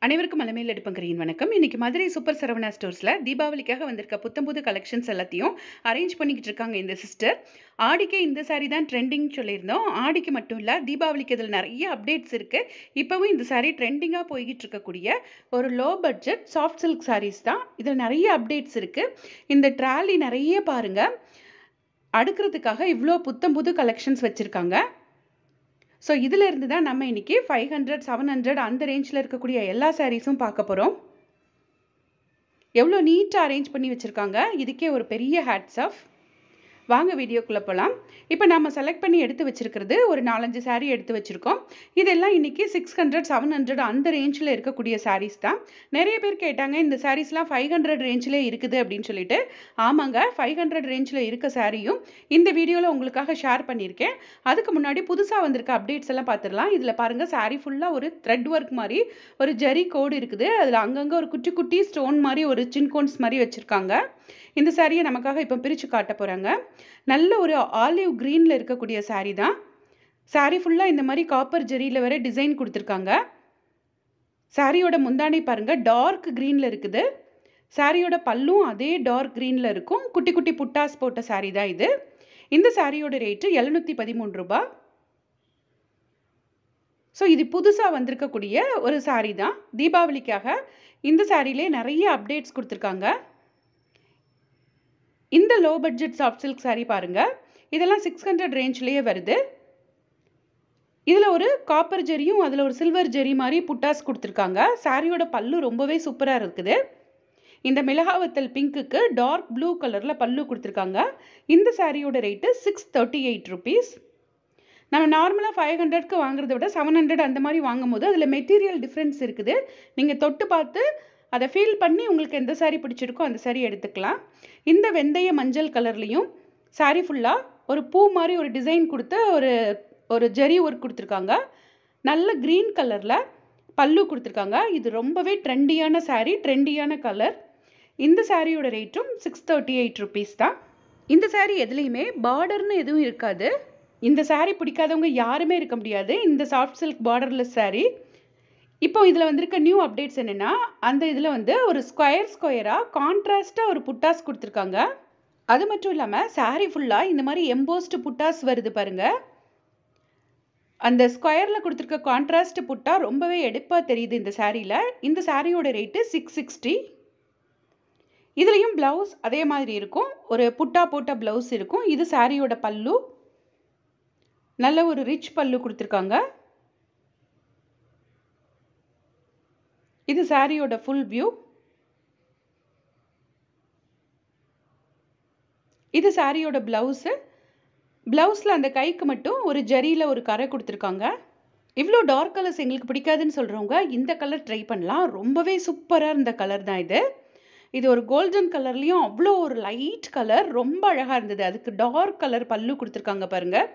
அனைவருக்கும் அலமையில் எடுப்பங்கரியின் வணக்கம் இன்னைக்கு மதுரை சூப்பர் சரவணா ஸ்டோர்ஸில் தீபாவளிக்காக வந்திருக்க புத்தம்புது கலெக்ஷன்ஸ் எல்லாத்தையும் அரேஞ்ச் பண்ணிக்கிட்டு இருக்காங்க இந்த சிஸ்டர் ஆடிக்கே இந்த சாரீ தான் ட்ரெண்டிங் சொல்லியிருந்தோம் ஆடிக்கு மட்டும் இல்லை தீபாவளிக்கு இதில் நிறைய அப்டேட்ஸ் இருக்குது இப்போவும் இந்த சாரீ ட்ரெண்டிங்காக போய்கிட்டு இருக்கக்கூடிய ஒரு low budget soft silk sarees தான் இதில் நிறைய அப்டேட்ஸ் இருக்குது இந்த ட்ராலி நிறைய பாருங்கள் அடுக்கிறதுக்காக இவ்வளோ புத்தம் புது கலெக்ஷன்ஸ் வச்சுருக்காங்க ஸோ இதில் இருந்து தான் நம்ம இன்னைக்கு ஃபைவ் ஹண்ட்ரட் செவன் ஹண்ட்ரட் அந்த ரேஞ்சில் இருக்கக்கூடிய எல்லா சாரீஸும் பார்க்க போகிறோம் எவ்வளோ நீட்டாக அரேஞ்ச் பண்ணி வச்சுருக்காங்க இதுக்கே ஒரு பெரிய ஹேட்ஸ் ஆஃப் வாங்க வீடியோக்குள்ளே போகலாம் இப்போ நம்ம செலக்ட் பண்ணி எடுத்து வச்சுருக்கிறது ஒரு நாலஞ்சு சாரீ எடுத்து வச்சுருக்கோம் இதெல்லாம் இன்றைக்கி சிக்ஸ் ஹண்ட்ரட் செவன் ஹண்ட்ரட் அந்த ரேஞ்சில் இருக்கக்கூடிய சாரீஸ் தான் நிறைய பேர் கேட்டாங்க இந்த சாரீஸ்லாம் ஃபைவ் ஹண்ட்ரட் ரேஞ்சிலே இருக்குது அப்படின்னு சொல்லிட்டு ஆமாங்க ஃபைவ் ஹண்ட்ரட் ரேஞ்சில் இருக்க சாரியும் இந்த வீடியோவில் உங்களுக்காக ஷேர் பண்ணியிருக்கேன் அதுக்கு முன்னாடி புதுசாக வந்திருக்க அப்டேட்ஸ் எல்லாம் பார்த்துடலாம் இதில் பாருங்கள் சாரீ ஃபுல்லாக ஒரு த்ரெட் ஒர்க் மாதிரி ஒரு ஜரி கோடு இருக்குது அதில் அங்கங்கே ஒரு குட்டி குட்டி ஸ்டோன் மாதிரி ஒரு சின்கோன்ஸ் மாதிரி வச்சுருக்காங்க இந்த சாரியை நமக்காக இப்போ பிரித்து காட்ட போகிறாங்க நல்ல ஒரு ஆலிவ் க்ரீனில் இருக்கக்கூடிய சாரீ தான் சாரீ ஃபுல்லாக இந்த மாதிரி காப்பர் ஜெரியில் வர டிசைன் கொடுத்துருக்காங்க சாரியோட முந்தானை பாருங்கள் டார்க் க்ரீனில் இருக்குது சாரியோட பல்லும் அதே டார்க் க்ரீனில் இருக்கும் குட்டி குட்டி புட்டாஸ் போட்ட சாரீ தான் இது இந்த சாரியோட ரேட்டு எழுநூற்றி பதிமூணு ரூபா ஸோ இது புதுசாக வந்திருக்கக்கூடிய ஒரு சாரீ தான் தீபாவளிக்காக இந்த சாரிலே நிறைய அப்டேட்ஸ் கொடுத்துருக்காங்க இந்த low budget soft silk saree பாருங்கள் இதெல்லாம் சிக்ஸ் ஹண்ட்ரட் ரேஞ்ச்லேயே வருது இதில் ஒரு காப்பர் ஜெரியும் அதில் ஒரு சில்வர் ஜெரி மாதிரி புட்டாஸ் கொடுத்துருக்காங்க சாரியோட பல்லு ரொம்பவே சூப்பராக இருக்குது இந்த மிளகாவத்தல் பிங்க்குக்கு டார்க் ப்ளூ கலரில் பல்லு கொடுத்துருக்காங்க இந்த சாரியோட rate six thirty eight rupees நம்ம நார்மலாக ஃபைவ் ஹண்ட்ரட்க்கு வாங்குறத விட செவன் ஹண்ட்ரட் அந்த மாதிரி வாங்கும்போது அதில் மெட்டீரியல் டிஃப்ரென்ஸ் இருக்குது நீங்கள் தொட்டு பார்த்து அதை ஃபீல் பண்ணி உங்களுக்கு எந்த சாரீ பிடிச்சிருக்கோ அந்த சாரீ எடுத்துக்கலாம் இந்த வெந்தய மஞ்சள் கலர்லேயும் சாரீ ஃபுல்லாக ஒரு பூ மாதிரி ஒரு டிசைன் கொடுத்து ஒரு ஒரு ஜரி ஒர்க் கொடுத்துருக்காங்க நல்ல க்ரீன் கலரில் பல்லு கொடுத்துருக்காங்க இது ரொம்பவே ட்ரெண்டியான சாரீ ட்ரெண்டியான கலர் இந்த சாரியோட ரேட்டும் சிக்ஸ் தேர்ட்டி எயிட் ருபீஸ் தான் இந்த சாரீ எதுலேயுமே பார்டர்னு எதுவும் இருக்காது இந்த சாரீ பிடிக்காதவங்க யாருமே இருக்க முடியாது இந்த சாஃப்ட் சில்க் பார்டர்லெஸ் சாரீ இப்போ இதில் வந்திருக்க நியூ அப்டேட்ஸ் என்னென்னா அந்த இதில் வந்து ஒரு ஸ்கொயர் ஸ்கொயராக கான்ட்ராஸ்ட்டாக ஒரு புட்டாஸ் கொடுத்துருக்காங்க அது மட்டும் இல்லாமல் சாரீ ஃபுல்லாக இந்த மாதிரி எம்போஸ்டு புட்டாஸ் வருது பாருங்கள் அந்த ஸ்கொயரில் கொடுத்துருக்க கான்ட்ராஸ்ட் புட்டா ரொம்பவே எடுப்பாக தெரியுது இந்த சாரியில் இந்த சாரியோட ரேட்டு சிக்ஸ் சிக்ஸ்டி இதுலேயும் ப்ளவுஸ் அதே மாதிரி இருக்கும் ஒரு புட்டா போட்ட ப்ளவுஸ் இருக்கும் இது சாரியோட பல்லு நல்ல ஒரு ரிச் பல்லு கொடுத்துருக்காங்க இது சாரியோட ஃபுல் வியூ இது சாரியோட ப்ளவுஸு ப்ளவுஸில் அந்த கைக்கு மட்டும் ஒரு ஜரியில் ஒரு கரை கொடுத்துருக்காங்க இவ்வளோ டார்க் கலர்ஸ் எங்களுக்கு பிடிக்காதுன்னு சொல்கிறவங்க இந்த கலர் ட்ரை பண்ணலாம் ரொம்பவே சூப்பராக இருந்த கலர் தான் இது இது ஒரு கோல்டன் கலர்லேயும் அவ்வளோ ஒரு லைட் கலர் ரொம்ப அழகாக இருந்தது அதுக்கு டார்க் கலர் பல்லு கொடுத்துருக்காங்க பாருங்கள்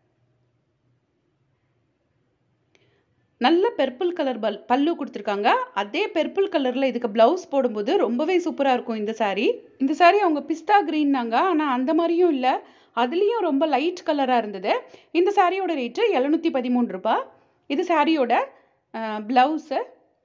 நல்ல பெர்பிள் கலர் பல் பல்லு கொடுத்துருக்காங்க அதே பெர்பிள் கலரில் இதுக்கு ப்ளவுஸ் போடும்போது ரொம்பவே சூப்பராக இருக்கும் இந்த சாரீ இந்த சாரீ அவங்க பிஸ்தா க்ரீன்னாங்க ஆனால் அந்த மாதிரியும் இல்லை அதுலேயும் ரொம்ப லைட் கலராக இருந்தது இந்த சாரியோட ரேட்டு எழுநூற்றி பதிமூணு ரூபா இது சாரியோட ப்ளவுஸு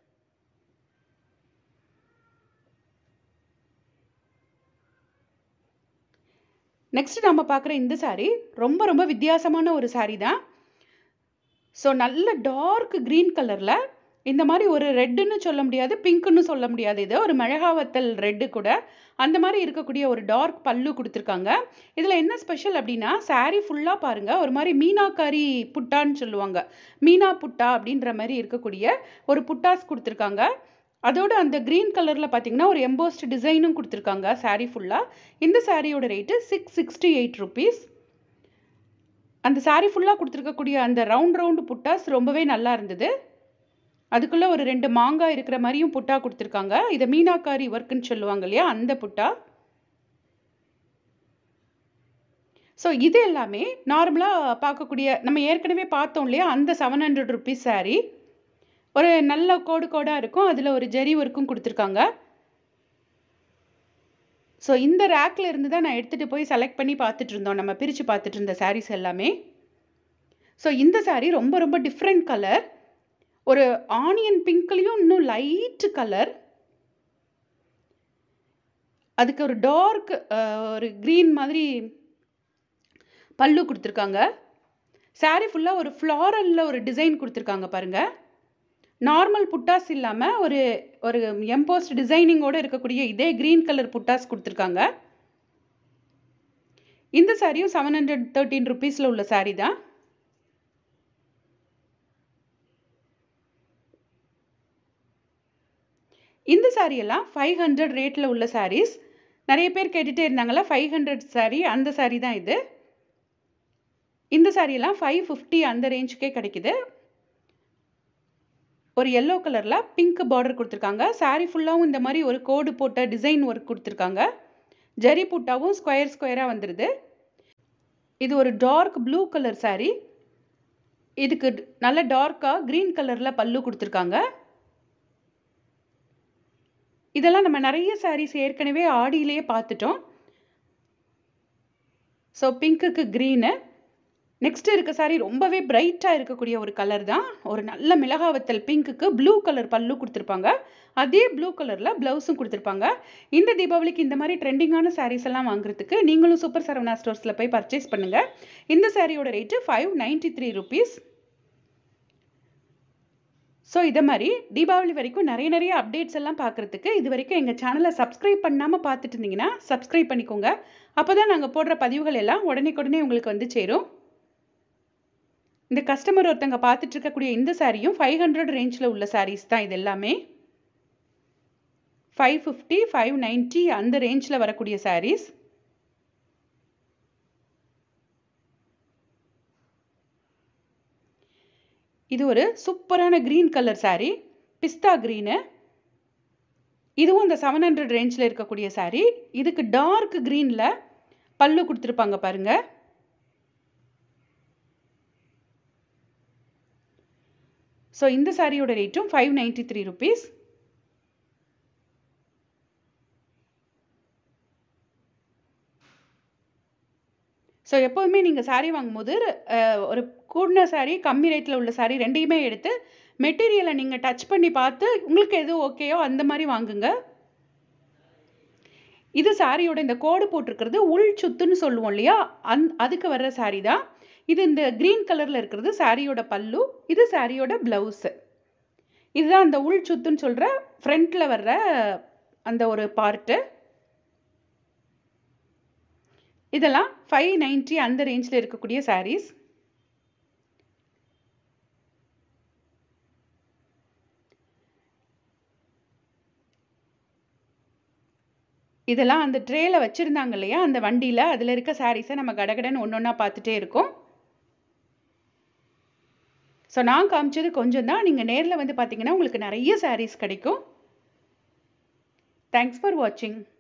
நெக்ஸ்ட் நம்ம பார்க்குற இந்த சாரீ ரொம்ப ரொம்ப வித்தியாசமான ஒரு சாரீ தான் ஸோ நல்ல டார்க் க்ரீன் கலரில் இந்த மாதிரி ஒரு ரெட்டுன்னு சொல்ல முடியாது பிங்க்குன்னு சொல்ல முடியாது இது ஒரு மிளகாவத்தல் ரெட்டு கூட அந்த மாதிரி இருக்கக்கூடிய ஒரு டார்க் பல்லு கொடுத்துருக்காங்க இதில் என்ன ஸ்பெஷல் அப்படின்னா சாரீ ஃபுல்லாக பாருங்கள் ஒரு மாதிரி மீனாக்காரி புட்டான்னு சொல்லுவாங்க மீனா புட்டா அப்படின்ற மாதிரி இருக்கக்கூடிய ஒரு புட்டாஸ் கொடுத்துருக்காங்க அதோட அந்த க்ரீன் கலரில் பார்த்தீங்கன்னா ஒரு எம்போஸ்ட் டிசைனும் கொடுத்துருக்காங்க சாரீ ஃபுல்லாக இந்த சாரியோட rate six sixty eight rupees அந்த சாரீ ஃபுல்லாக கொடுத்துருக்கக்கூடிய அந்த ரவுண்ட் ரவுண்டு புட்டாஸ் ரொம்பவே நல்லா இருந்தது அதுக்குள்ளே ஒரு ரெண்டு மாங்காய் இருக்கிற மாதிரியும் புட்டா கொடுத்துருக்காங்க இதை மீனாக்காரி ஒர்க்குன்னு சொல்லுவாங்க இல்லையா அந்த புட்டா ஸோ இது எல்லாமே நார்மலாக பார்க்கக்கூடிய நம்ம ஏற்கனவே பார்த்தோம் இல்லையா அந்த செவன் ஹண்ட்ரட் ருபீஸ் சாரீ ஒரு நல்ல கோடு கோடாக இருக்கும் அதில் ஒரு ஜெரி ஒர்க்கும் கொடுத்துருக்காங்க ஸோ இந்த ரேக்கில் இருந்து தான் நான் எடுத்துகிட்டு போய் செலக்ட் பண்ணி பார்த்துட்டு இருந்தோம் நம்ம பிரித்து பார்த்துட்டு இருந்த சாரீஸ் எல்லாமே ஸோ இந்த சாரீ ரொம்ப ரொம்ப டிஃப்ரெண்ட் கலர் ஒரு ஆனியன் பிங்க்லேயும் இன்னும் லைட் கலர் அதுக்கு ஒரு டார்க் ஒரு க்ரீன் மாதிரி பல்லு கொடுத்துருக்காங்க சாரீ ஃபுல்லாக ஒரு ஃப்ளாரலில் ஒரு டிசைன் கொடுத்துருக்காங்க பாருங்க நார்மல் புட்டாஸ் இல்லாமல் ஒரு ஒரு எம்போஸ்ட் டிசைனிங்கோடு இருக்கக்கூடிய இதே க்ரீன் கலர் புட்டாஸ் கொடுத்துருக்காங்க இந்த சாரியும் செவன் ஹண்ட்ரட் தேர்ட்டீன் ருபீஸில் உள்ள சாரீ தான் இந்த சாரியெல்லாம் ஃபைவ் ஹண்ட்ரட் ரேட்டில் உள்ள சாரீஸ் நிறைய பேர் கேட்டுகிட்டே இருந்தாங்களா ஃபைவ் ஹண்ட்ரட் சாரீ அந்த சாரீ தான் இது இந்த சாரியெல்லாம் ஃபைவ் ஃபிஃப்டி அந்த ரேஞ்சுக்கே கிடைக்குது ஒரு எல்லோ கலரில் பிங்க் பார்டர் கொடுத்துருக்காங்க சாரீ ஃபுல்லாகவும் இந்த மாதிரி ஒரு கோடு போட்ட டிசைன் ஒர்க் கொடுத்துருக்காங்க ஜரி புட்டாவும் ஸ்கொயர் ஸ்கொயராக வந்துடுது இது ஒரு டார்க் ப்ளூ கலர் சாரீ இதுக்கு நல்ல டார்க்காக க்ரீன் கலரில் பல்லு கொடுத்துருக்காங்க இதெல்லாம் நம்ம நிறைய சாரீஸ் ஏற்கனவே ஆடியிலேயே பார்த்துட்டோம் ஸோ பிங்க்குக்கு க்ரீனு நெக்ஸ்ட் இருக்க சாரி ரொம்பவே பிரைட்டாக இருக்கக்கூடிய ஒரு கலர் தான் ஒரு நல்ல மிளகாவத்தல் பிங்க்குக்கு ப்ளூ கலர் பல்லு கொடுத்துருப்பாங்க அதே ப்ளூ கலரில் ப்ளவுஸும் கொடுத்துருப்பாங்க இந்த தீபாவளிக்கு இந்த மாதிரி ட்ரெண்டிங்கான சாரீஸ் எல்லாம் வாங்குறதுக்கு நீங்களும் சூப்பர் சரவணா ஸ்டோர்ஸில் போய் பர்ச்சேஸ் பண்ணுங்கள் இந்த சாரியோட rate five ninety three rupees so இதை மாதிரி தீபாவளி வரைக்கும் நிறைய நிறைய அப்டேட்ஸ் எல்லாம் பார்க்குறதுக்கு இது வரைக்கும் எங்கள் சேனலை சப்ஸ்கிரைப் பண்ணாமல் பார்த்துட்டு இருந்தீங்கன்னா சப்ஸ்கிரைப் பண்ணிக்கோங்க அப்போ தான் நாங்கள் போடுற பதிவுகள் எல்லாம் உடனே உடனே உங்களுக்கு வந்து சேரும் இந்த கஸ்டமர் ஒருத்தங்க பார்த்துட்டு இருக்கக்கூடிய இந்த சாரியும் ஃபைவ் ஹண்ட்ரட் ரேஞ்சில் உள்ள சாரீஸ் தான் இது எல்லாமே ஃபைவ் ஃபிஃப்டி ஃபைவ் நைன்ட்டி அந்த ரேஞ்சில் வரக்கூடிய சாரீஸ் இது ஒரு சூப்பரான க்ரீன் கலர் சாரீ பிஸ்தா க்ரீனு இதுவும் இந்த செவன் ஹண்ட்ரட் ரேஞ்சில் இருக்கக்கூடிய சாரீ இதுக்கு டார்க் க்ரீனில் பல்லு கொடுத்துருப்பாங்க பாருங்க ஸோ இந்த சாரியோட ரேட்டும் five ninety three rupees so எப்போதுமே நீங்கள் சாரீ வாங்கும்போது ஒரு கூடின சாரீ கம்மி ரேட்டில் உள்ள சாரீ ரெண்டையுமே எடுத்து மெட்டீரியலை நீங்கள் டச் பண்ணி பார்த்து உங்களுக்கு எது ஓகேயோ அந்த மாதிரி வாங்குங்க இது சாரியோட இந்த கோடு போட்டிருக்கிறது உள் சுத்துன்னு சொல்லுவோம் இல்லையா அந் அதுக்கு வர்ற சாரீ தான் இது இந்த க்ரீன் கலரில் இருக்கிறது சாரியோட பல்லு இது சாரியோட ப்ளவுஸு இதுதான் அந்த உள் சுத்துன்னு சொல்கிற ஃப்ரண்ட்டில் வர்ற அந்த ஒரு பார்ட்டு இதெல்லாம் ஃபைவ் நைன்ட்டி அந்த ரேஞ்சில் இருக்கக்கூடிய சாரீஸ் இதெல்லாம் அந்த ட்ரேல வச்சுருந்தாங்க இல்லையா அந்த வண்டியில் அதில் இருக்க சாரீஸை நம்ம கடகடன்னு ஒன்று ஒன்றா பார்த்துட்டே இருக்கோம் ஸோ நான் காமிச்சது கொஞ்சம் தான் நீங்கள் நேரில் வந்து பார்த்தீங்கன்னா உங்களுக்கு நிறைய சாரீஸ் கிடைக்கும் தேங்க்ஸ் ஃபார் வாட்சிங்